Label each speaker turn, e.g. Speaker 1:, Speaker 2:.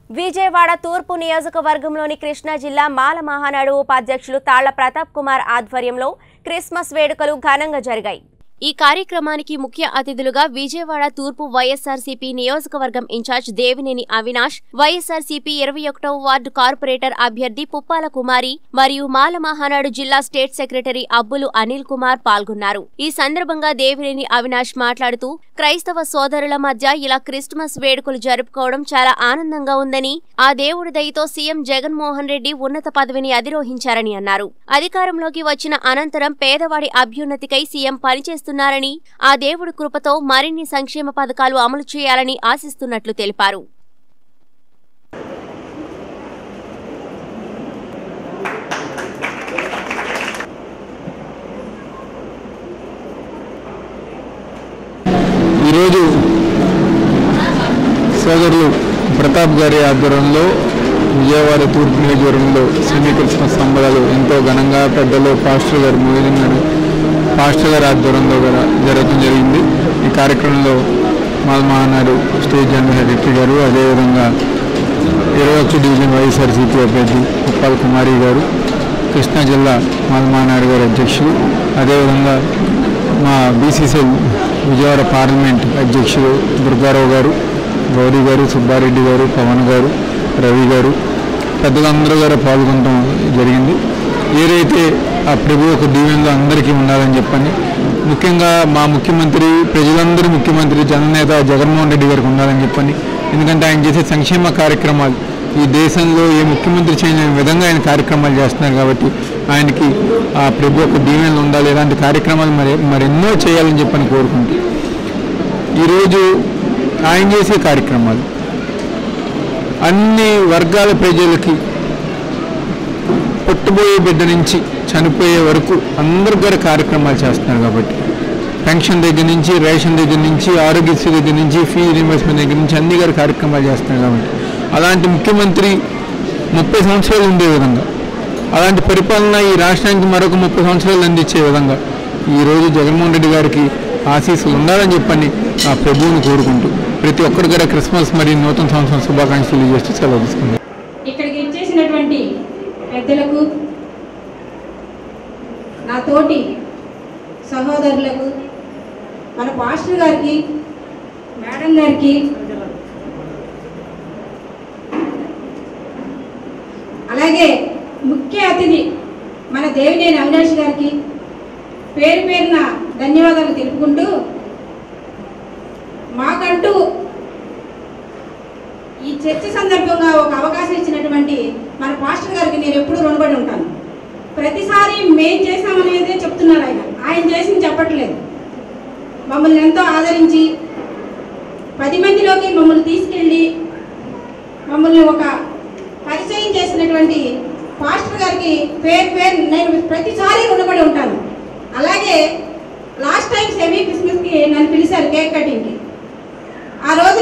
Speaker 1: విజయవాడ తూర్పు నియోజకవర్గంలోని కృష్ణా జిల్లా మాల మహానాడు ఉపాధ్యక్షులు తాళ్ల ప్రతాప్ కుమార్ ఆధ్వర్యంలో క్రిస్మస్ వేడుకలు ఘనంగా జరిగాయి ఈ కార్యక్రమానికి ముఖ్య అతిథులుగా విజయవాడ తూర్పు వైఎస్ఆర్సీపీ నియోజకవర్గం ఇన్ఛార్జ్ దేవినేని అవినాష్ వైఎస్ఆర్సీపీ ఇరవై ఒకటవ వార్డు కార్పొరేటర్ అభ్యర్థి పుప్పాల కుమారి మరియు మాల మహానాడు జిల్లా స్టేట్ సెక్రటరీ అబ్బులు అనిల్ కుమార్ పాల్గొన్నారు ఈ సందర్భంగా దేవినేని అవినాష్ మాట్లాడుతూ క్రైస్తవ సోదరుల మధ్య ఇలా క్రిస్మస్ వేడుకలు జరుపుకోవడం చాలా ఆనందంగా ఉందని ఆ దేవుడి దయతో సీఎం జగన్మోహన్ రెడ్డి ఉన్నత పదవిని అధిరోహించారని అన్నారు అధికారంలోకి వచ్చిన అనంతరం పేదవాడి అభ్యున్నతికై సీఎం పనిచేస్తున్నారని ఆ దేవుడి కృపతో మరిన్ని సంక్షేమ పథకాలు అమలు చేయాలని ఆశిస్తున్నట్లు తెలిపారు
Speaker 2: ఈరోజు సోదరులు ప్రతాప్ గారి ఆధ్వర్యంలో విజయవాడ తూర్పు నియోజకవర్గంలో సెమీ క్రిస్మస్ సంబరాలు ఎంతో ఘనంగా పెద్దలు పాస్టర్ గారు మోయిన్ గారు పాస్టర్ గారి ఆధ్వర్యంలో కూడా జరగడం జరిగింది ఈ కార్యక్రమంలో మాల్మహానాడు స్టేట్ జనరల్ సెక్రటరీ గారు అదేవిధంగా ఇరవై ఒకటి డివిజన్ వైఎస్ఆర్సీపీ అభ్యర్థి ఉప్పాల్ కుమారి గారు కృష్ణా జిల్లా మాల్మహానాడు గారి అధ్యక్షులు అదేవిధంగా మా బీసీసీఎల్ విజయవాడ పార్లమెంట్ అధ్యక్షులు దుర్గారావు గారు గౌరీ గారు సుబ్బారెడ్డి గారు పవన్ గారు రవి గారు పెద్దలందరూ గారు పాల్గొనడం జరిగింది ఏదైతే ఆ ప్రభు ఒక దీవెనలో అందరికీ ఉండాలని చెప్పని ముఖ్యంగా మా ముఖ్యమంత్రి ప్రజలందరూ ముఖ్యమంత్రి జననేత జగన్మోహన్ రెడ్డి గారికి ఉండాలని చెప్పని ఎందుకంటే ఆయన చేసే సంక్షేమ కార్యక్రమాలు ఈ దేశంలో ఏ ముఖ్యమంత్రి చేయలేని విధంగా ఆయన కార్యక్రమాలు చేస్తున్నారు కాబట్టి ఆయనకి ఆ ప్రభు ఒక దీవెనలు ఉండాలి ఇలాంటి కార్యక్రమాలు మరి మరెన్నో చేయాలని చెప్పని కోరుకుంటూ ఈరోజు ఆయన చేసే కార్యక్రమాలు అన్ని వర్గాల ప్రజలకి పుట్టబోయే బిడ్డ నుంచి చనిపోయే వరకు అందరు గారి కార్యక్రమాలు చేస్తున్నారు కాబట్టి పెన్షన్ దగ్గర నుంచి రేషన్ దగ్గర నుంచి ఆరోగ్యశ్రీ దగ్గర నుంచి ఫీ రీంబర్స్మెంట్ దగ్గర నుంచి అన్ని గారి కార్యక్రమాలు చేస్తున్నారు కాబట్టి అలాంటి ముఖ్యమంత్రి ముప్పై సంవత్సరాలు ఉండే విధంగా అలాంటి పరిపాలన ఈ రాష్ట్రానికి మరొక ముప్పై సంవత్సరాలు అందించే విధంగా ఈరోజు జగన్మోహన్ రెడ్డి గారికి ఆశీస్సులు ఉండాలని చెప్పని ఆ ప్రభువుని కోరుకుంటూ ప్రతి ఒక్కరి గారి క్రిస్మస్ మరియు నూతన సంవత్సరం శుభాకాంక్షలు చేస్తూ సెలవు తీసుకుంటాం
Speaker 3: ఇక్కడికి ఇచ్చేసినటువంటి పెద్దలకు నా తోటి సహోదరులకు మన పాస్టర్ గారికి మేడం గారికి అలాగే ముఖ్య అతిథి మన దేవినేని అవినాష్ గారికి పేరు పేరున ధన్యవాదాలు తెలుపుకుంటూ మాకంటూ ఈ చర్చ సందర్భంగా ఒక అవకాశం ఇచ్చినటువంటి మన పాస్టర్ గారికి నేను ఎప్పుడూ రుణపడి ఉంటాను ప్రతిసారి మేం చేశామనేదే చెప్తున్నారు ఆయన ఆయన చేసింది చెప్పట్లేదు మమ్మల్ని ఎంతో ఆదరించి పది మందిలోకి మమ్మల్ని తీసుకెళ్ళి మమ్మల్ని ఒక పరిచయం చేసినటువంటి పాస్టర్ గారికి పేరు పేరు నేను ప్రతిసారి రుణపడి ఉంటాను అలాగే లాస్ట్ టైం సెమీ క్రిస్మస్కి నన్ను పిలిచారు కేక్ కటింగ్కి